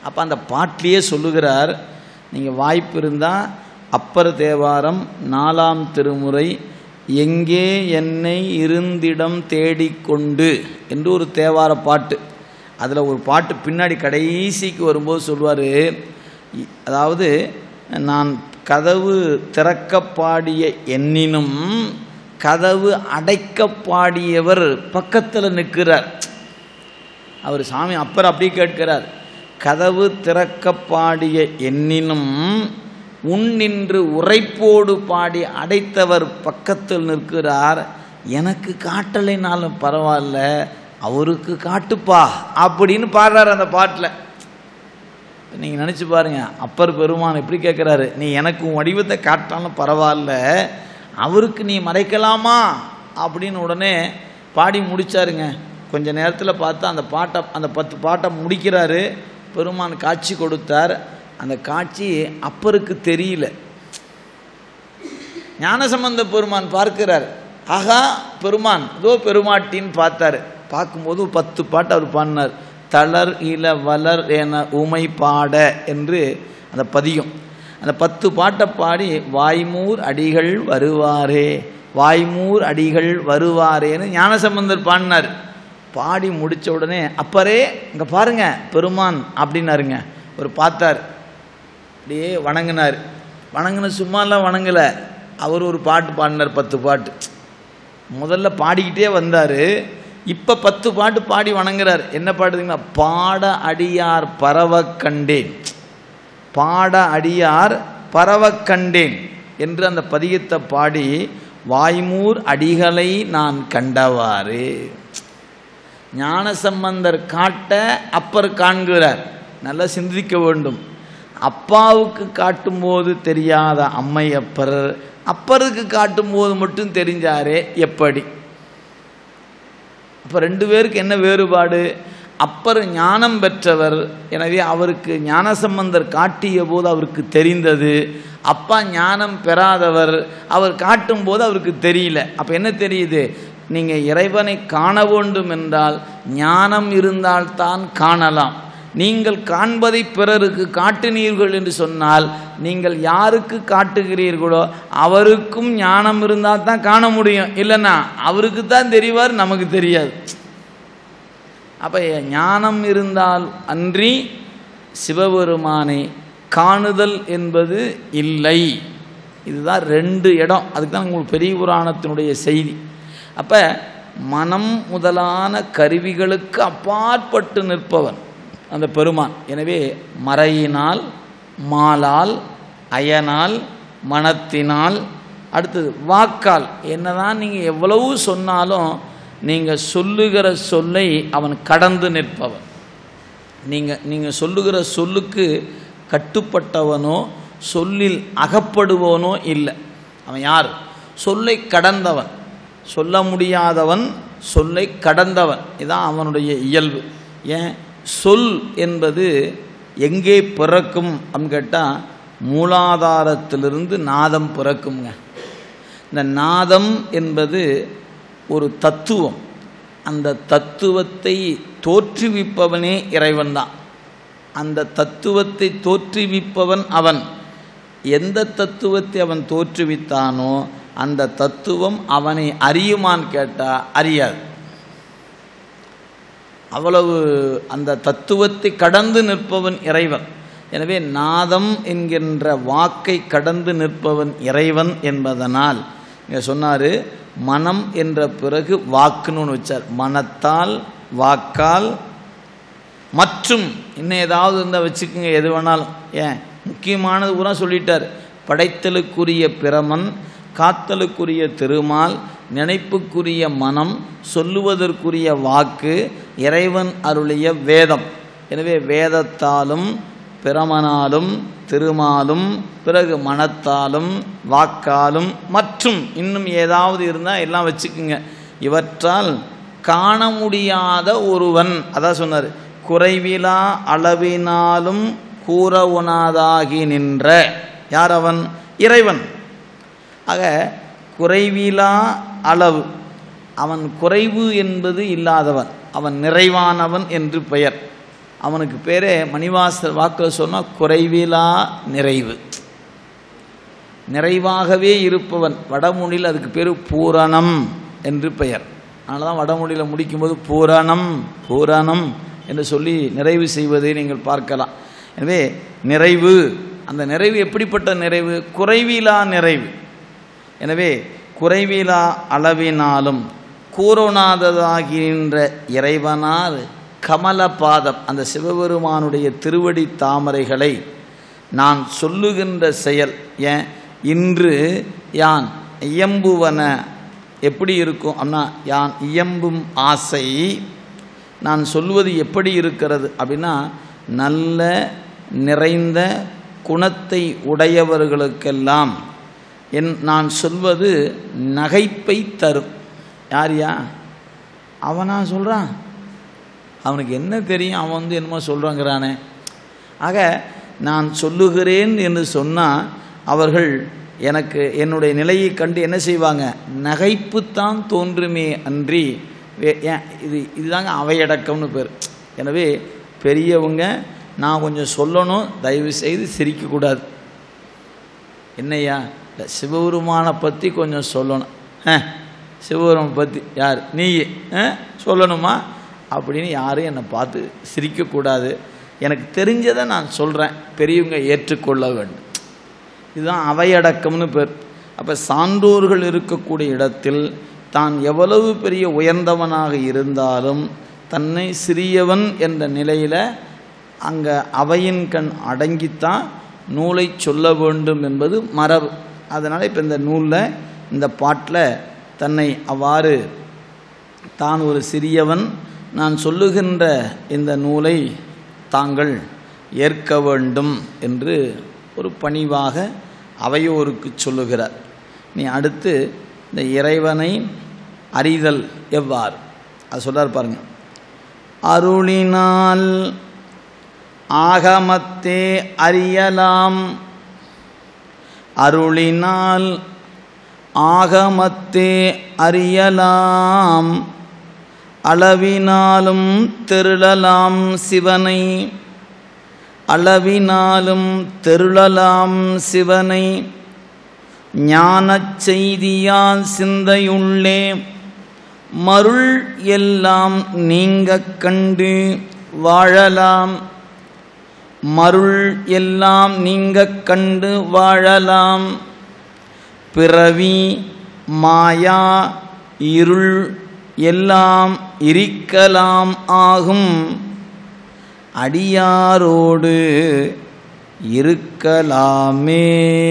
அப்போ அந்த பாட்டிலேயே சொல்லுகிறார் நீங்கள் வாய்ப்பு இருந்தால் அப்பர் தேவாரம் நாலாம் திருமுறை எங்கே என்னை இருந்திடம் தேடிக்கொண்டு என்று ஒரு தேவார பாட்டு அதில் ஒரு பாட்டு பின்னாடி கடைசிக்கு வரும்போது சொல்வார் அதாவது நான் கதவு திறக்க பாடிய எண்ணினும் கதவு அடைக்க பாடியவர் பக்கத்தில் நிற்கிறார் அவர் சாமி அப்பர் அப்படியே கேட்கிறார் கதவு திறக்க பாடிய எண்ணினும் உன் நின்று உரைப்போடு பாடி அடைத்தவர் பக்கத்தில் நிற்கிறார் எனக்கு காட்டலைனாலும் பரவாயில்ல அவருக்கு காட்டுப்பா அப்படின்னு பாடுறாரு அந்த பாட்டில் நீங்கள் நினச்சி பாருங்க அப்பர் பெருமான் எப்படி கேட்குறாரு நீ எனக்கு உன் வடிவத்தை காட்டாலும் பரவாயில்ல அவருக்கு நீ மறைக்கலாமா அப்படின்னு உடனே பாடி முடிச்சாருங்க கொஞ்ச நேரத்தில் பார்த்தா அந்த பாட்டை அந்த பத்து பாட்டை முடிக்கிறாரு பெருமான் காட்சி கொடுத்தார் அந்த காட்சி அப்பருக்கு தெரியல ஞானசம்பந்த பெருமான் பார்க்கிறார் ஆகா பெருமான் இதோ பெருமாட்டின்னு பார்த்தாரு பார்க்கும்போது ஒரு பத்து பாட்டு அவர் பாடினார் தளர் இல வளர் என உமை பாட என்று அந்த பதியம் அந்த பத்து பாட்டை பாடி வாய்மூர் அடிகள் வருவாரே வாய்மூர் அடிகள் வருவாரேன்னு ஞானசம்பந்தர் பாடினார் பாடி முடித்த உடனே அப்பரே இங்கே பாருங்க பெருமான் அப்படின்னாருங்க ஒரு பார்த்தார் அப்படியே வணங்கினார் வணங்கின சும்மாலாம் வணங்கலை அவர் ஒரு பாட்டு பாடினார் பத்து பாட்டு முதல்ல பாடிக்கிட்டே வந்தார் இப்போ பத்து பாட்டு பாடி வணங்குறார் என்ன பாடுதுங்களா பாட அடியார் பரவ கண்டேன் பாட அடியார் பரவ கண்டேன் என்று அந்த பதியத்தை பாடி வாய்மூர் அடிகளை நான் கண்டவாறு ஞானசம்பந்தர் காட்ட அப்பர் காண்கிறார் நல்லா சிந்திக்க வேண்டும் அப்பாவுக்கு காட்டும்போது தெரியாத அம்மையப்பர் அப்பருக்கு காட்டும்போது மட்டும் தெரிஞ்சாரே எப்படி அப்போ ரெண்டு பேருக்கு என்ன வேறுபாடு அப்பர் ஞானம் பெற்றவர் எனவே அவருக்கு ஞானசம்பந்தர் காட்டிய போது அவருக்கு தெரிந்தது அப்பா ஞானம் பெறாதவர் அவர் காட்டும் போது அவருக்கு தெரியல அப்போ என்ன தெரியுது நீங்கள் இறைவனை காண வேண்டும் என்றால் ஞானம் இருந்தால்தான் காணலாம் நீங்கள் காண்பதை பிறருக்கு காட்டினீர்கள் என்று சொன்னால் நீங்கள் யாருக்கு காட்டுகிறீர்களோ அவருக்கும் ஞானம் இருந்தால் தான் காண முடியும் இல்லைன்னா அவருக்கு தான் தெரிவார் நமக்கு தெரியாது அப்போ ஞானம் இருந்தால் அன்றி சிவபெருமானை காணுதல் என்பது இல்லை இதுதான் ரெண்டு இடம் அதுக்கு தான் உங்களுக்கு பெரிய புராணத்தினுடைய செய்தி அப்போ மனம் முதலான கருவிகளுக்கு அப்பாற்பட்டு நிற்பவன் அந்த பெருமான் எனவே மறையினால் மாலால் அயனால் மனத்தினால் அடுத்தது வாக்கால் என்னதான் நீங்கள் எவ்வளவு சொன்னாலும் நீங்கள் சொல்லுகிற சொல்லை அவன் கடந்து நிற்பவன் நீங்கள் நீங்கள் சொல்லுகிற சொல்லுக்கு கட்டுப்பட்டவனோ சொல்லில் அகப்படுவனோ இல்லை அவன் யார் சொல்லை கடந்தவன் சொல்ல முடியாதவன் சொல்லை கடந்தவன் இதுதான் அவனுடைய இயல்பு ஏன் சொல் என்பது எங்கே பிறக்கும் அப்படின்னு கேட்டால் மூலாதாரத்திலிருந்து நாதம் பிறக்குங்க இந்த நாதம் என்பது ஒரு தத்துவம் அந்த தத்துவத்தை தோற்றுவிப்பவனே இறைவன் தான் அந்த தத்துவத்தை தோற்றுவிப்பவன் அவன் எந்த தத்துவத்தை அவன் தோற்றுவித்தானோ அந்த தத்துவம் அவனை அறியுமான்னு கேட்டால் அறியாது அவ்வளவு அந்த தத்துவத்தை கடந்து நிற்பவன் இறைவன் எனவே நாதம் என்கின்ற வாக்கை கடந்து நிற்பவன் இறைவன் என்பதனால் இங்கே சொன்னார் மனம் என்ற பிறகு வாக்குன்னு ஒன்று வச்சார் மனத்தால் வாக்கால் மற்றும் இன்னும் ஏதாவது இருந்தால் வச்சுக்கோங்க எது வேணாலும் ஏன் முக்கியமானது பூரா சொல்லிட்டார் படைத்தலுக்குரிய பிரமன் காத்தலுக்குரிய திருமால் நினைப்புக்குரிய மனம் சொல்லுவதற்குரிய வாக்கு இறைவன் அருளிய வேதம் எனவே வேதத்தாலும் பிரமனாலும் திருமாலும் பிறகு மனத்தாலும் வாக்காலும் மற்றும் இன்னும் ஏதாவது இருந்தால் எல்லாம் வச்சுக்குங்க இவற்றால் காண முடியாத ஒருவன் அதான் சொன்னார் குறைவிலா அளவினாலும் கூற உணாதாகி நின்ற யார் அவன் இறைவன் ஆக குறைவிலா அளவு அவன் குறைவு என்பது இல்லாதவன் அவன் நிறைவானவன் என்று பெயர் அவனுக்கு பேரே மணிவாசர் வாக்கில் சொன்னால் குறைவிலா நிறைவு நிறைவாகவே இருப்பவன் வடமொழியில் அதுக்கு பேர் பூரணம் என்று பெயர் அதனால தான் வடமொழியில் முடிக்கும்போது பூரணம் பூரணம் என்று சொல்லி நிறைவு செய்வதை நீங்கள் பார்க்கலாம் எனவே நிறைவு அந்த நிறைவு எப்படிப்பட்ட நிறைவு குறைவிலா நிறைவு எனவே குறைவிலா அளவினாலும் கூறொணாததாகின்ற இறைவனார் கமலபாதம் அந்த சிவபெருமானுடைய திருவடி தாமரைகளை நான் சொல்லுகின்ற செயல் ஏன் இன்று யான் இயம்புவன எப்படி இருக்கும் அப்படின்னா யான் இயம்பும் ஆசை நான் சொல்வது எப்படி இருக்கிறது அப்படின்னா நல்ல நிறைந்த குணத்தை உடையவர்களுக்கெல்லாம் என் நான் சொல்வது நகைப்பை தரும் யார்யா அவனா சொல்கிறான் அவனுக்கு என்ன தெரியும் அவன் வந்து என்னமோ சொல்கிறாங்கிறானே ஆக நான் சொல்லுகிறேன் என்று சொன்னால் அவர்கள் எனக்கு என்னுடைய நிலையை கண்டு என்ன செய்வாங்க நகைப்புத்தான் தோன்றுமே அன்றி வே- ஏன் இது இதுதாங்க அவையடக்கம்னு பேர் எனவே பெரியவங்க நான் கொஞ்சம் சொல்லணும் தயவு செய்து சிரிக்கக்கூடாது என்னய்யா இல்லை சிவபெருமானை பற்றி கொஞ்சம் சொல்லணும் ஆ சிவபெருமானை பற்றி யார் நீ ஆ சொல்லணுமா அப்படின்னு யாரும் என்னை பார்த்து சிரிக்கக்கூடாது எனக்கு தெரிஞ்சதை நான் சொல்கிறேன் பெரியவங்க ஏற்றுக்கொள்ள வேண்டும் இதுதான் அவையடக்கம்னு பேர் அப்போ சான்றோர்கள் இருக்கக்கூடிய இடத்தில் தான் எவ்வளவு பெரிய உயர்ந்தவனாக இருந்தாலும் தன்னை சிறியவன் என்ற நிலையில் அங்கே அவையின் கண் அடங்கித்தான் நூலை சொல்ல வேண்டும் என்பது மரபு அதனால் இப்போ இந்த நூலில் இந்த பாட்டில் தன்னை அவ்வாறு தான் ஒரு சிறியவன் நான் சொல்லுகின்ற இந்த நூலை தாங்கள் ஏற்க வேண்டும் என்று ஒரு பணிவாக அவையோருக்கு சொல்லுகிறார் நீ அடுத்து இந்த இறைவனை அறிதல் எவ்வாறு அது சொல்றார் பாருங்க அருளினால் ஆகமத்தே அறியலாம் அருளினால் ஆகமத்தே அறியலாம் அளவினாலும் தெருளலாம் சிவனை அளவினாலும் தெருளலாம் சிவனை ஞானச் செய்தியால் சிந்தையுள்ளே மருள் எல்லாம் நீங்கக் கண்டு வாழலாம் மருள் எல்லாம் நீங்கக் கண்டு வாழலாம் பிறவி மாயா இருள் எல்லாம் இருக்கலாம் ஆகும் அடியாரோடு இருக்கலாமே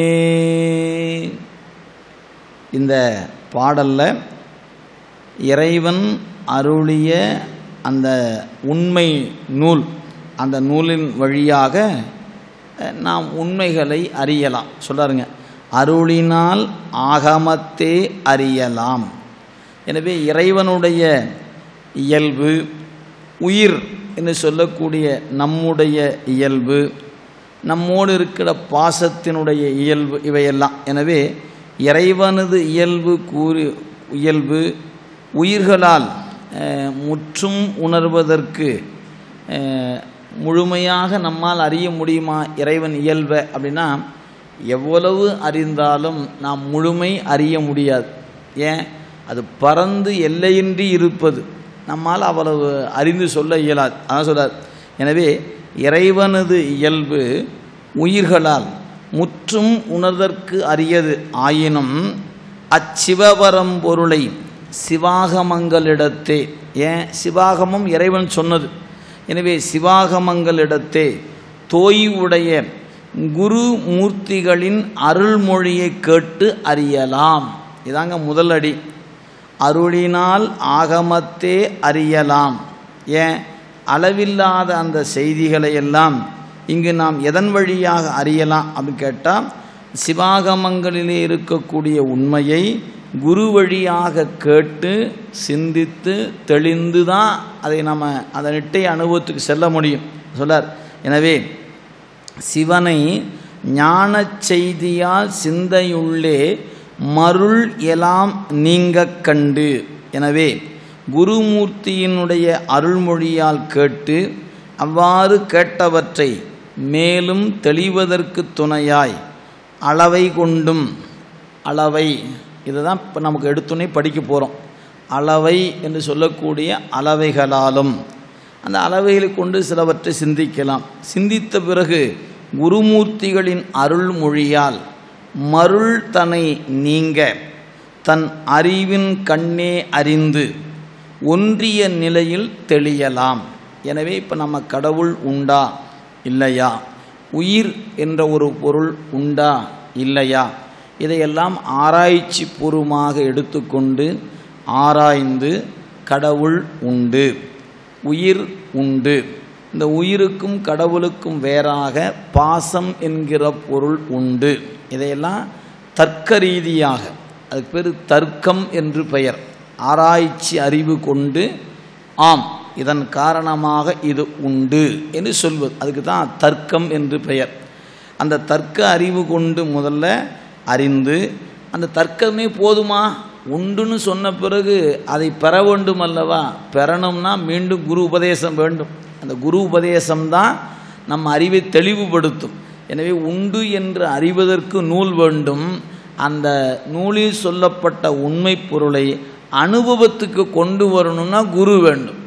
இந்த பாடல்ல இறைவன் அருளிய அந்த உண்மை நூல் அந்த நூலின் வழியாக அஹ், நாம் உண்மைகளை அறியலாம் சொல்றாருங்க அருளினால் ஆகமத்தே அறியலாம் எனவே இறைவனுடைய இயல்பு உயிர் என்று சொல்லக்கூடிய நம்முடைய இயல்பு நம்மோடு இருக்கிற பாசத்தினுடைய இயல்பு இவையெல்லாம் எனவே இறைவனது இயல்பு கூறி இயல்பு உயிர்களால் அஹ், முற்றும் உணர்வதற்கு அஹ், முழுமையாக நம்மால் அறிய முடியுமா இறைவன் இயல்பை அப்படின்னா எவ்வளவு அறிந்தாலும் நாம் முழுமை அறிய முடியாது ஏன் அது பறந்து எல்லையின்றி இருப்பது நம்மால் அவ்வளவு அறிந்து சொல்ல இயலாது அதான் சொல்றார் எனவே இறைவனது இயல்பு உயிர்களால் முற்றும் உணர்தற்கு அரியது ஆயினும் அச்சிவபரம் பொருளை சிவாகமங்களிடத்தே ஏன் சிவாகமம் இறைவன் சொன்னது எனவே சிவாகமங்களிடத்தே தோய்வுடைய குரு மூர்த்திகளின் அருள்மொழியை கேட்டு அறியலாம் இதாங்க முதல் அடி அருளினால் ஆகமத்தே அறியலாம் ஏன் அளவில்லாத அந்த செய்திகளை எல்லாம் இங்கு நாம் எதன் வழியாக அறியலாம் அப்படின்னு கேட்டால் சிவாகமங்களிலே இருக்கக்கூடிய உண்மையை குரு வழியாக கேட்டு சிந்தித்து தெளிந்து தான் அதை நம்ம அந்த நிட்டை அனுபவத்துக்கு செல்ல முடியும் சொல்லார் எனவே சிவனை ஞானச் செய்தியால் சிந்தையுள்ளே மருள் எலாம் நீங்கக் கண்டு எனவே குருமூர்த்தியினுடைய அருள்மொழியால் கேட்டு அவ்வாறு கேட்டவற்றை மேலும் தெளிவதற்கு துணையாய் அளவை கொண்டும் அளவை இதுதான் இப்போ நமக்கு எடுத்துனே படிக்க போகிறோம் அளவை என்று சொல்லக்கூடிய அளவைகளாலும் அந்த அளவைகளை கொண்டு சிலவற்றை சிந்திக்கலாம் சிந்தித்த பிறகு குருமூர்த்திகளின் அருள்மொழியால் மருள் தனை நீங்க தன் அறிவின் கண்ணே அறிந்து ஒன்றிய நிலையில் தெளியலாம் எனவே இப்போ நம்ம கடவுள் உண்டா இல்லையா உயிர் என்ற ஒரு பொருள் உண்டா இல்லையா இதையெல்லாம் ஆராய்ச்சி பூர்வமாக எடுத்துக்கொண்டு ஆராய்ந்து கடவுள் உண்டு உயிர் உண்டு இந்த உயிருக்கும் கடவுளுக்கும் வேறாக பாசம் என்கிற பொருள் உண்டு இதையெல்லாம் தர்க்க ரீதியாக அதுக்கு பேர் தர்க்கம் என்று பெயர் ஆராய்ச்சி அறிவு கொண்டு ஆம் இதன் காரணமாக இது உண்டு என்று சொல்வது அதுக்கு தான் தர்க்கம் என்று பெயர் அந்த தர்க்க அறிவு கொண்டு முதல்ல அறிந்து அந்த தர்க்கமே போதுமா உண்டுன்னு சொன்ன பிறகு அதை பெற வேண்டும் அல்லவா பெறணும்னா மீண்டும் குரு உபதேசம் வேண்டும் அந்த குரு உபதேசம் தான் நம் அறிவை தெளிவுபடுத்தும் எனவே உண்டு என்று அறிவதற்கு நூல் வேண்டும் அந்த நூலில் சொல்லப்பட்ட உண்மை பொருளை அனுபவத்துக்கு கொண்டு வரணும்னா குரு வேண்டும்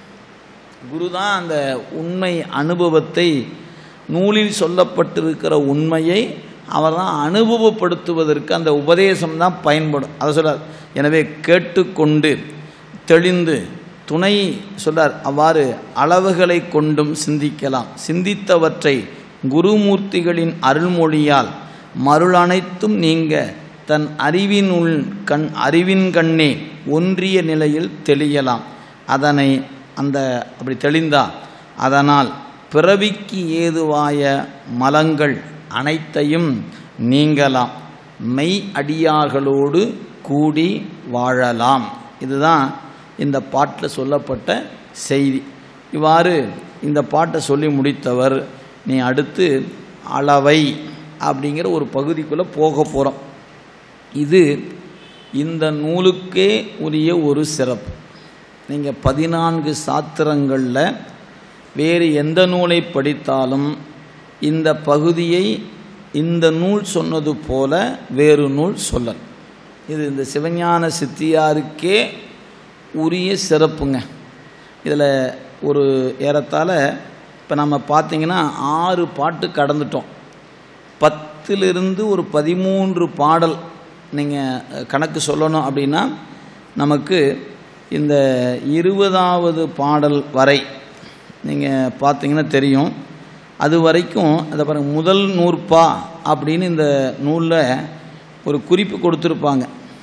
குரு தான் அந்த உண்மை அனுபவத்தை நூலில் சொல்லப்பட்டிருக்கிற உண்மையை அவர் தான் அனுபவப்படுத்துவதற்கு அந்த உபதேசம் தான் பயன்படும் அதை சொல்றார் எனவே கேட்டுக்கொண்டு தெளிந்து துணை சொல்றார் அவ்வாறு அளவுகளை கொண்டும் சிந்திக்கலாம் சிந்தித்தவற்றை குருமூர்த்திகளின் அருள்மொழியால் மருள் அனைத்தும் நீங்க தன் அறிவின் உள் கண் அறிவின் கண்ணே ஒன்றிய நிலையில் தெளியலாம் அதனை அந்த அப்படி தெளிந்தா அதனால் பிறவிக்கு ஏதுவாய மலங்கள் அனைத்தையும் நீங்கலாம் மெய் அடியார்களோடு கூடி வாழலாம் இதுதான் இந்த பாட்டில் சொல்லப்பட்ட செய்தி இவ்வாறு இந்த பாட்டை சொல்லி முடித்தவர் நீ அடுத்து அளவை அப்படிங்கிற ஒரு பகுதிக்குள்ளே போக போகிறோம் இது இந்த நூலுக்கே உரிய ஒரு சிறப்பு நீங்கள் பதினான்கு சாத்திரங்களில் வேறு எந்த நூலை படித்தாலும் இந்த பகுதியை இந்த நூல் சொன்னது போல வேறு நூல் சொல்லல் இது இந்த சிவஞான சித்தியாருக்கே உரிய சிறப்புங்க இதில் ஒரு ஏறத்தாழ இப்போ நம்ம பார்த்தீங்கன்னா ஆறு பாட்டு கடந்துட்டோம் பத்திலிருந்து ஒரு பதிமூன்று பாடல் நீங்கள் கணக்கு சொல்லணும் அப்படின்னா நமக்கு இந்த இருபதாவது பாடல் வரை நீங்கள் பார்த்தீங்கன்னா தெரியும் அது வரைக்கும் அதை பாருங்க முதல் நூற்பா அப்படின்னு இந்த நூலில் ஒரு குறிப்பு கொடுத்துருப்பாங்க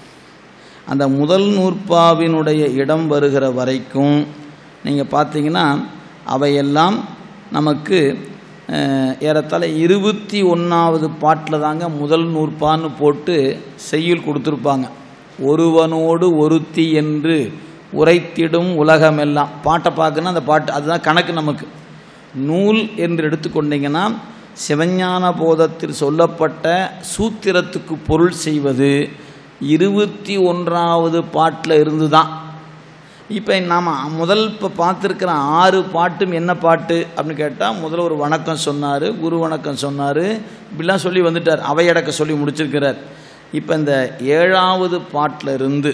அந்த முதல் நூற்பாவினுடைய இடம் வருகிற வரைக்கும் நீங்கள் பார்த்தீங்கன்னா அவையெல்லாம் நமக்கு அஹ், ஏறத்தாழ இருபத்தி ஒன்றாவது பாட்டில் தாங்க முதல் நூற்பான்னு போட்டு செய்யுள் கொடுத்துருப்பாங்க ஒருவனோடு ஒருத்தி என்று உரைத்திடும் உலகமெல்லாம் பாட்டை பார்க்கணும் அந்த பாட்டு அதுதான் கணக்கு நமக்கு நூல் என்று எடுத்துக்கொண்டீங்கன்னா சிவஞான போதத்தில் சொல்லப்பட்ட சூத்திரத்துக்கு பொருள் செய்வது இருபத்தி ஒன்றாவது பாட்டில் இருந்து தான் இப்போ நாம் முதல் இப்போ பார்த்துருக்கிற ஆறு பாட்டும் என்ன பாட்டு அப்படின்னு கேட்டால் முதல்ல ஒரு வணக்கம் சொன்னார் குரு வணக்கம் சொன்னார் இப்படிலாம் சொல்லி வந்துட்டார் அவையடக்க சொல்லி முடிச்சிருக்கிறார் இப்போ இந்த ஏழாவது பாட்டில் இருந்து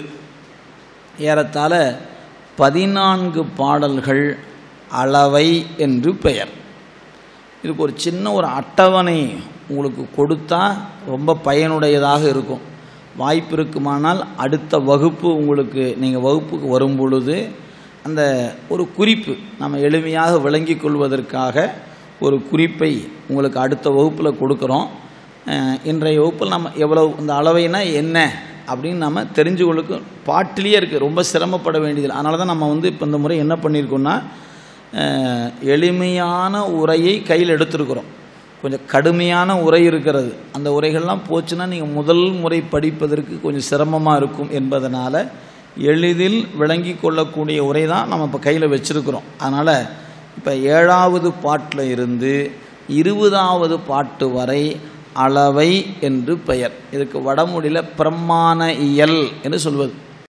ஏறத்தாழ பதினான்கு பாடல்கள் அளவை என்று பெயர் இதுக்கு ஒரு சின்ன ஒரு அட்டவணை உங்களுக்கு கொடுத்தா ரொம்ப பயனுடையதாக இருக்கும் வாய்ப்பு இருக்குமானால் அடுத்த வகுப்பு உங்களுக்கு நீங்கள் வகுப்புக்கு வரும் பொழுது அந்த ஒரு குறிப்பு நம்ம எளிமையாக விளங்கிக் கொள்வதற்காக ஒரு குறிப்பை உங்களுக்கு அடுத்த வகுப்பில் கொடுக்குறோம் அஹ், இன்றைய வகுப்பில் நம்ம எவ்வளவு இந்த அளவைனா என்ன அப்படின்னு நம்ம தெரிஞ்சு கொள்ளுக்கு பாட்டிலேயே இருக்குது ரொம்ப சிரமப்பட வேண்டியதில்லை அதனால தான் நம்ம வந்து இப்போ இந்த முறை என்ன பண்ணியிருக்கோம்னா அஹ், எளிமையான உரையை கையில் எடுத்திருக்கிறோம் கொஞ்சம் கடுமையான உரை இருக்கிறது அந்த உரைகள்லாம் போச்சுன்னா நீங்கள் முதல் முறை படிப்பதற்கு கொஞ்சம் சிரமமாக இருக்கும் என்பதனால் எளிதில் விளங்கி கொள்ளக்கூடிய உரை தான் நம்ம இப்போ கையில் வச்சுருக்கிறோம் அதனால் இப்போ ஏழாவது பாட்டில் இருந்து இருபதாவது பாட்டு வரை அளவை என்று பெயர் இதுக்கு வடமொழியில் பிரமாண இயல் என்று சொல்வது